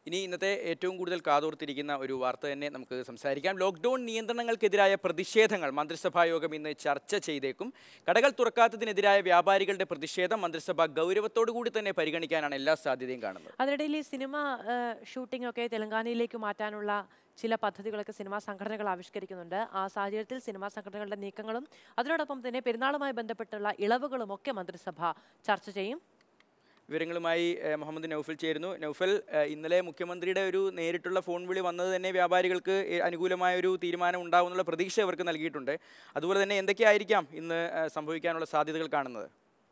ഇനി ഇന്നത്തെ ഏറ്റവും കൂടുതൽ കാതോർത്തിരിക്കുന്ന ഒരു വാർത്ത തന്നെ നമുക്ക് സംസാരിക്കാം ലോക്ക്ഡൌൺ നിയന്ത്രണങ്ങൾക്കെതിരായ പ്രതിഷേധങ്ങൾ മന്ത്രിസഭാ യോഗം ഇന്ന് ചർച്ച ചെയ്തേക്കും കടകൾ തുറക്കാത്തതിനെതിരായ വ്യാപാരികളുടെ പ്രതിഷേധം മന്ത്രിസഭ ഗൗരവത്തോടു കൂടി തന്നെ പരിഗണിക്കാനാണ് എല്ലാ സാധ്യതയും കാണുന്നത് അതിനിടയിൽ ഈ സിനിമ ഷൂട്ടിംഗ് ഒക്കെ തെലങ്കാനയിലേക്ക് മാറ്റാനുള്ള ചില പദ്ധതികളൊക്കെ സിനിമാ സംഘടനകൾ ആവിഷ്കരിക്കുന്നുണ്ട് ആ സാഹചര്യത്തിൽ സിനിമാ സംഘടനകളുടെ നീക്കങ്ങളും അതിനോടൊപ്പം തന്നെ പെരുന്നാളുമായി ബന്ധപ്പെട്ടുള്ള ഇളവുകളും ഒക്കെ മന്ത്രിസഭ ചർച്ച ചെയ്യും വിവരങ്ങളുമായി ഏഹ്, മുഹമ്മദ് നൗഫൽ ചേരുന്നു നൗഫൽ ഏഹ്, ഇന്നലെ മുഖ്യമന്ത്രിയുടെ ഒരു നേരിട്ടുള്ള ഫോൺ വിളി വന്നത് തന്നെ വ്യാപാരികൾക്ക് ഏഹ്, അനുകൂലമായ ഒരു തീരുമാനം ഉണ്ടാവുമെന്നുള്ള പ്രതീക്ഷ അവർക്ക് നൽകിയിട്ടുണ്ട് അതുപോലെ തന്നെ എന്തൊക്കെയായിരിക്കാം ഇന്ന് ഏഹ്, സംഭവിക്കാനുള്ള സാധ്യതകൾ കാണുന്നത്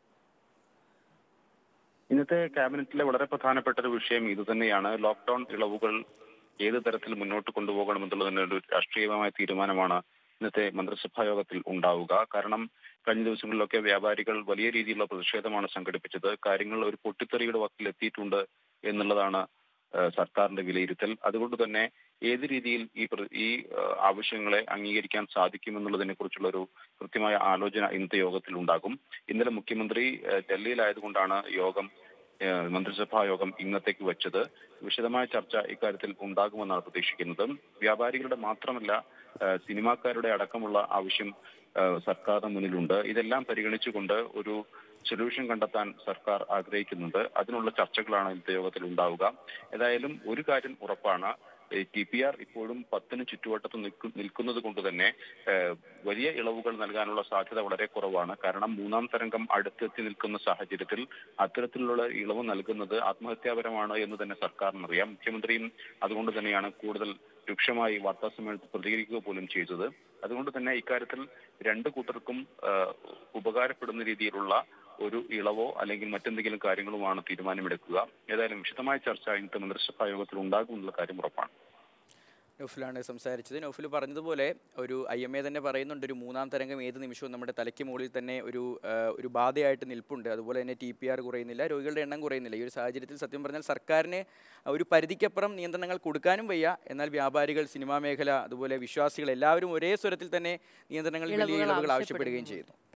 ഇന്നത്തെ ക്യാബിനറ്റിലെ വളരെ പ്രധാനപ്പെട്ട ഒരു വിഷയം ഇതുതന്നെയാണ് ലോക്ക്ഡൌൺ ഇളവുകൾ ഏത് തരത്തിൽ മുന്നോട്ട് കൊണ്ടുപോകണമെന്നുള്ളതിന് ഒരു രാഷ്ട്രീയമായ തീരുമാനമാണ് ഇന്നത്തെ മന്ത്രിസഭാ യോഗത്തിൽ ഉണ്ടാവുക കാരണം കഴിഞ്ഞ ദിവസങ്ങളിലൊക്കെ വ്യാപാരികൾ വലിയ രീതിയിലുള്ള പ്രതിഷേധമാണ് സംഘടിപ്പിച്ചത് കാര്യങ്ങൾ ഒരു പൊട്ടിത്തെറിയുടെ വക്കിൽ എത്തിയിട്ടുണ്ട് എന്നുള്ളതാണ് ഏഹ്, സർക്കാരിന്റെ വിലയിരുത്തൽ അതുകൊണ്ട് തന്നെ ഏത് രീതിയിൽ ഈ പ്ര- ഈ ഏഹ്, ആവശ്യങ്ങളെ അംഗീകരിക്കാൻ സാധിക്കുമെന്നുള്ളതിനെ കുറിച്ചുള്ള ഒരു കൃത്യമായ ആലോചന ഇന്നത്തെ യോഗത്തിൽ ഉണ്ടാകും ഇന്നലെ മുഖ്യമന്ത്രി ഏഹ്, ഡൽഹിയിലായതുകൊണ്ടാണ് യോഗം ഏഹ്, മന്ത്രിസഭാ യോഗം ഇന്നത്തേക്ക് വെച്ചത് വിശദമായ ചർച്ച ഇക്കാര്യത്തിൽ ഉണ്ടാകുമെന്നാണ് പ്രതീക്ഷിക്കുന്നത് വ്യാപാരികളുടെ മാത്രമല്ല ഏഹ്, സിനിമാക്കാരുടെ അടക്കമുള്ള ആവശ്യം ഏഹ്, സർക്കാരിന് മുന്നിലുണ്ട് ഇതെല്ലാം പരിഗണിച്ചുകൊണ്ട് ഒരു സൊല്യൂഷൻ കണ്ടെത്താൻ സർക്കാർ ആഗ്രഹിക്കുന്നുണ്ട് അതിനുള്ള ചർച്ചകളാണ് ഇന്നത്തെ യോഗത്തിൽ ഉണ്ടാവുക ഏതായാലും ഒരു കാര്യം ഉറപ്പാണ് ടി പി ആർ ഇപ്പോഴും പത്തിന് ചുറ്റുവട്ടത്ത് നിൽക്കു- നിൽക്കുന്നത് കൊണ്ട് തന്നെ ഏഹ്, വലിയ ഇളവുകൾ നൽകാനുള്ള സാധ്യത വളരെ കുറവാണ് കാരണം മൂന്നാം തരംഗം അടുത്തെത്തി നിൽക്കുന്ന സാഹചര്യത്തിൽ അത്തരത്തിലുള്ള ഇളവ് നൽകുന്നത് ആത്മഹത്യാപരമാണ് എന്ന് തന്നെ സർക്കാരിനറിയാം മുഖ്യമന്ത്രിയും അതുകൊണ്ട് തന്നെയാണ് കൂടുതൽ രൂക്ഷമായി വാർത്താ സമ്മേളനത്തിൽ പ്രതികരിക്കുക പോലും ചെയ്തത് അതുകൊണ്ട് തന്നെ ഇക്കാര്യത്തിൽ രണ്ട് കൂട്ടർക്കും ഏഹ്, ഉപകാരപ്പെടുന്ന രീതിയിലുള്ള ഒരു ഇളവോ അല്ലെങ്കിൽ മറ്റെന്തെങ്കിലും കാര്യങ്ങളുമാണ് തീരുമാനമെടുക്കുക ഏതായാലും വിശദമായ ചർച്ച ഇന്നത്തെ മന്ത്രിസഭാ യോഗത്തിൽ ഉണ്ടാകുമെന്നുള്ള കാര്യം ഉറപ്പാണ് നൗഫലാണ് സംസാരിച്ചത് നൗഫൽ പറഞ്ഞതുപോലെ ഒരു ഐ എം എ തന്നെ പറയുന്നുണ്ട് ഒരു മൂന്നാം തരംഗം ഏത് നിമിഷവും നമ്മുടെ തലയ്ക്ക് മുകളിൽ തന്നെ ഒരു ആ, ഒരു ബാധയായിട്ട് നിൽപ്പുണ്ട് അതുപോലെ തന്നെ ടി പി ആർ കുറയുന്നില്ല രോഗികളുടെ എണ്ണം കുറയുന്നില്ല ഈ ഒരു സാഹചര്യത്തിൽ സത്യം പറഞ്ഞാൽ സർക്കാരിന് ഒരു പരിധിക്കപ്പുറം നിയന്ത്രണങ്ങൾ കൊടുക്കാനും വയ്യ എന്നാൽ വ്യാപാരികൾ സിനിമാ മേഖല അതുപോലെ വിശ്വാസികൾ എല്ലാവരും ഒരേ സ്വരത്തിൽ തന്നെ നിയന്ത്രണങ്ങൾ വലിയ ഇളവുകൾ ഇളവുകൾ ആവശ്യപ്പെടുകയും ആവശ്യപ്പെടുന്നുണ്ട്. ചെയ്യുന്നു